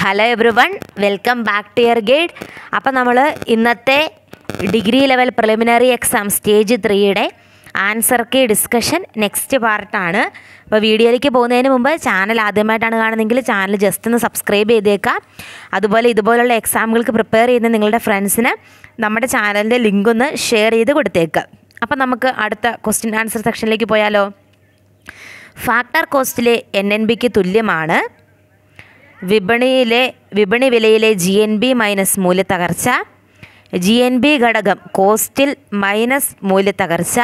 hello every one welcome back to ear guide അപ്പോൾ നമ്മൾ ഇന്നത്തെ degree level preliminary exam stage ത്രീയുടെ answer key discussion next പാർട്ടാണ് അപ്പോൾ വീഡിയോയിലേക്ക് പോകുന്നതിന് മുമ്പ് ചാനൽ ആദ്യമായിട്ടാണ് കാണുന്നതെങ്കിൽ ചാനൽ ജസ്റ്റ് ഒന്ന് സബ്സ്ക്രൈബ് ചെയ്തേക്കാം അതുപോലെ ഇതുപോലുള്ള എക്സാമുകൾക്ക് പ്രിപ്പയർ ചെയ്യുന്ന നിങ്ങളുടെ ഫ്രണ്ട്സിന് നമ്മുടെ ചാനലിൻ്റെ ലിങ്ക് ഒന്ന് ഷെയർ ചെയ്ത് കൊടുത്തേക്കുക അപ്പോൾ നമുക്ക് അടുത്ത ക്വസ്റ്റ്യൻ ആൻസർ സെക്ഷനിലേക്ക് പോയാലോ ഫാക്ടർ കോസ്റ്റിലെ എൻ എൻ ബിക്ക് തുല്യമാണ് വിപണിയിലെ വിപണി വിലയിലെ ജി എൻ ബി മൈനസ് മൂല്യത്തകർച്ച ജി എൻ ബി ഘടകം കോസ്റ്റിൽ മൈനസ് മൂല്യത്തകർച്ച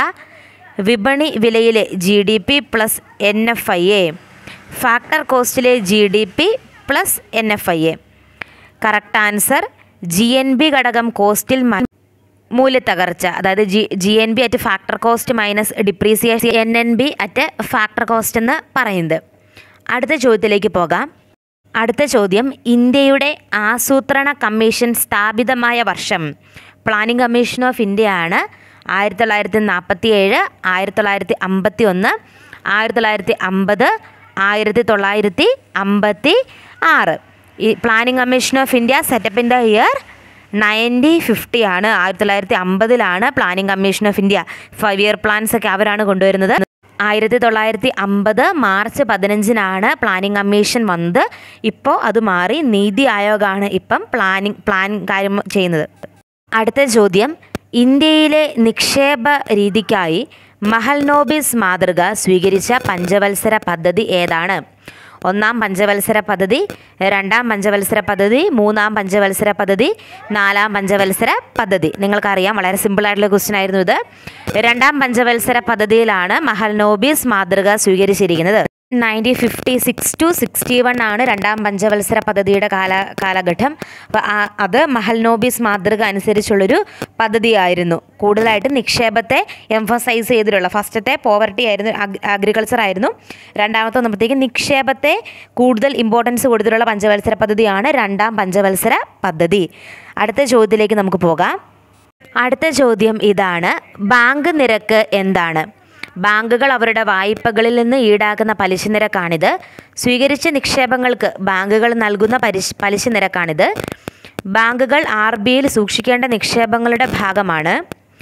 വിപണി വിലയിലെ G D P plus N F I A factor കോസ്റ്റിലെ G D P plus N F I A correct answer G N B ഘടകം കോസ്റ്റിൽ മ- മൂല്യത്തകർച്ച അതായത് G G N B at factor cost minus depreciation N N B at factor cost എന്ന് പറയുന്നത് അടുത്ത ചോദ്യത്തിലേക്ക് പോകാം അടുത്ത ചോദ്യം ഇന്ത്യയുടെ ആസൂത്രണ കമ്മീഷൻ സ്ഥാപിതമായ വർഷം പ്ലാനിംഗ് കമ്മീഷൻ ഓഫ് ഇന്ത്യ ആണ് ആയിരത്തി തൊള്ളായിരത്തി നാൽപ്പത്തി ഏഴ് ആയിരത്തി തൊള്ളായിരത്തി അമ്പത്തി ഒന്ന് ആയിരത്തി തൊള്ളായിരത്തി അമ്പത് ആയിരത്തി തൊള്ളായിരത്തി അമ്പത്തി ആറ് ഈ planning commission of India setup in the year ninety fifty ആണ് ആയിരത്തി തൊള്ളായിരത്തി അമ്പതിലാണ് planning commission of India five year plans ഒക്കെ അവരാണ് കൊണ്ടുവരുന്നത് ആയിരത്തി തൊള്ളായിരത്തി അമ്പത് മാർച്ച് പതിനഞ്ചിനാണ് പ്ലാനിംഗ് കമ്മീഷൻ വന്നത് ഇപ്പോൾ അത് മാറി നീതി ആയോഗാണ് ഇപ്പം പ്ലാനിംഗ് പ്ലാൻ കാര്യം ചെയ്യുന്നത് അടുത്ത ചോദ്യം ഇന്ത്യയിലെ നിക്ഷേപ രീതിക്കായി മഹൽനോബിസ് മാതൃക സ്വീകരിച്ച പഞ്ചവത്സര പദ്ധതി ഏതാണ് ഒന്നാം പഞ്ചവത്സര പദ്ധതി രണ്ടാം പഞ്ചവത്സര പദ്ധതി മൂന്നാം പഞ്ചവത്സര പദ്ധതി നാലാം പഞ്ചവത്സര പദ്ധതി നിങ്ങൾക്കറിയാം വളരെ സിമ്പിളായിട്ടുള്ള ക്വസ്റ്റ്യൻ ആയിരുന്നു ഇത് രണ്ടാം പഞ്ചവത്സര പദ്ധതിയിലാണ് മഹൽനോബിസ് മാതൃക സ്വീകരിച്ചിരിക്കുന്നത് nineteen fifty six to sixty one ആണ് രണ്ടാം പഞ്ചവത്സര പദ്ധതിയുടെ കാല കാലഘട്ടം അപ്പോൾ ആ- അത് മഹൽനോബിസ് മാതൃക അനുസരിച്ചുള്ളൊരു പദ്ധതിയായിരുന്നു കൂടുതലായിട്ട് നിക്ഷേപത്തെ എംഫസൈസ് ചെയ്തിട്ടുള്ള ഫസ്റ്റത്തെ പോവർട്ടി ആയിരുന്നു അഗ്രികൾച്ചർ ആയിരുന്നു രണ്ടാമത്തെ വന്നപ്പോഴത്തേക്ക് നിക്ഷേപത്തെ കൂടുതൽ ഇമ്പോർട്ടൻസ് കൊടുത്തിട്ടുള്ള പഞ്ചവത്സര പദ്ധതിയാണ് രണ്ടാം പഞ്ചവത്സര പദ്ധതി അടുത്ത ചോദ്യത്തിലേക്ക് നമുക്ക് പോകാം അടുത്ത ചോദ്യം ഇതാണ് ബാങ്ക് നിരക്ക് എന്താണ് ബാങ്കുകൾ അവരുടെ വായ്പകളിൽ നിന്ന് ഈടാക്കുന്ന പലിശ നിരക്കാണിത് സ്വീകരിച്ച നിക്ഷേപങ്ങൾക്ക് ബാങ്കുകൾ നൽകുന്ന പരിശ് പലിശ നിരക്കാണിത് ബാങ്കുകൾ ആർ ബിയിൽ സൂക്ഷിക്കേണ്ട നിക്ഷേപങ്ങളുടെ ഭാഗമാണ്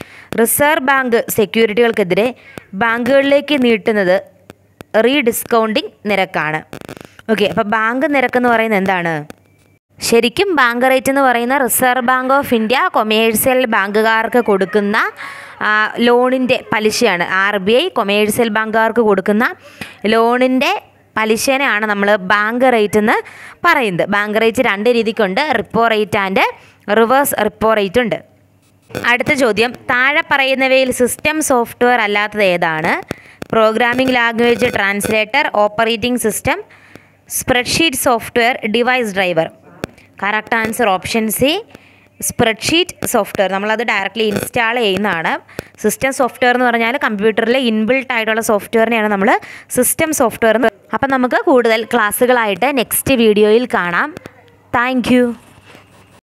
റിസർവ് ബാങ്ക് സെക്യൂരിറ്റികൾക്കെതിരെ ബാങ്കുകളിലേക്ക് നീട്ടുന്നത് റീഡിസ്കൗണ്ടിങ് നിരക്കാണ് ഓക്കെ അപ്പോൾ ബാങ്ക് നിരക്ക് എന്ന് പറയുന്നത് എന്താണ് ശരിക്കും ബാങ്ക് റേറ്റ് എന്ന് പറയുന്ന reserve bank of India commercial ബാങ്കുകാർക്ക് കൊടുക്കുന്ന ആ, ലോണിൻ്റെ പലിശയാണ് ആർ ബി ഐ കൊമേഴ്സ്യൽ ബാങ്കുകാർക്ക് കൊടുക്കുന്ന ലോണിൻ്റെ പലിശനെയാണ് നമ്മൾ ബാങ്ക് റേറ്റ് എന്ന് പറയുന്നത് ബാങ്ക് റേറ്റ് രണ്ട് രീതിക്കുണ്ട് repo rate and reverse repo rate ഉണ്ട് അടുത്ത ചോദ്യം താഴെ പറയുന്നവയിൽ സിസ്റ്റം സോഫ്റ്റ്വെയർ അല്ലാത്തത് ഏതാണ് programming language translator operating system spreadsheet software device driver correct answer option C spreadsheet software നമ്മളത് ഡയറക്റ്റ്ലി ഇൻസ്റ്റാൾ ചെയ്യുന്നതാണ് സിസ്റ്റം സോഫ്റ്റ്വെയർ എന്ന് പറഞ്ഞാൽ കമ്പ്യൂട്ടറിൽ ഇൻബിൽട്ട് ആയിട്ടുള്ള സോഫ്റ്റ്വെയറിനെയാണ് നമ്മൾ സിസ്റ്റം സോഫ്റ്റ്വെയർ എന്ന് അപ്പം നമുക്ക് കൂടുതൽ ക്ലാസ്സുകളായിട്ട് നെക്സ്റ്റ് വീഡിയോയിൽ കാണാം താങ്ക്